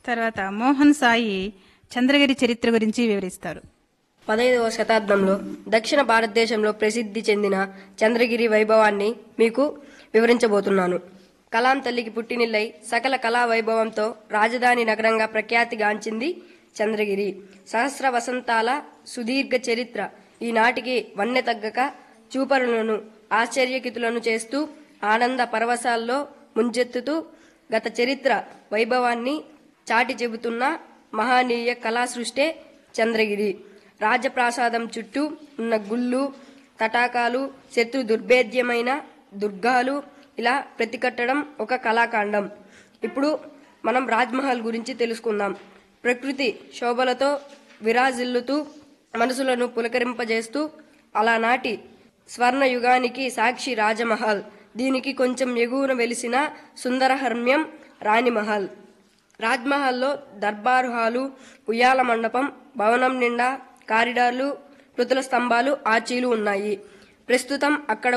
తర్వాత మోహన్ సాయి చంద్రగిరి చరిత్ర గురించి వివరిస్తారు పదహైదవ శతాబ్దంలో దక్షిణ భారతదేశంలో ప్రసిద్ధి చెందిన చంద్రగిరి వైభవాన్ని మీకు వివరించబోతున్నాను కలాం తల్లికి పుట్టినిల్లై సకల కళా వైభవంతో రాజధాని నగరంగా ప్రఖ్యాతిగాంచింది చంద్రగిరి సహస్ర వసంతాల సుదీర్ఘ చరిత్ర ఈనాటికి వన్నె తగ్గక చూపరులను ఆశ్చర్యకితులను చేస్తూ ఆనంద పరవశాల్లో ముంచెత్తుతూ గత చరిత్ర వైభవాన్ని చాటి చెబుతున్న మహనీయ కళా సృష్టే చంద్రగిరి రాజప్రాసాదం చుట్టూ ఉన్న గుళ్ళు తటాకాలు శత్రు దుర్భేద్యమైన దుర్గాలు ఇలా ప్రతికట్టడం ఒక కళాకాండం ఇప్పుడు మనం రాజ్మహల్ గురించి తెలుసుకుందాం ప్రకృతి శోభలతో విరాజిల్లుతూ మనసులను పులకరింపజేస్తూ అలానాటి స్వర్ణ యుగానికి సాక్షి రాజమహల్ దీనికి కొంచెం ఎగువన వెలిసిన సుందరహర్మ్యం రాణిమహల్ రాజ్మహల్లో దర్బారు హాలు ఉయ్యాల మండపం భవనం నిండా కారిడార్లు మృతుల స్తంభాలు ఆచీలు ఉన్నాయి ప్రస్తుతం అక్కడ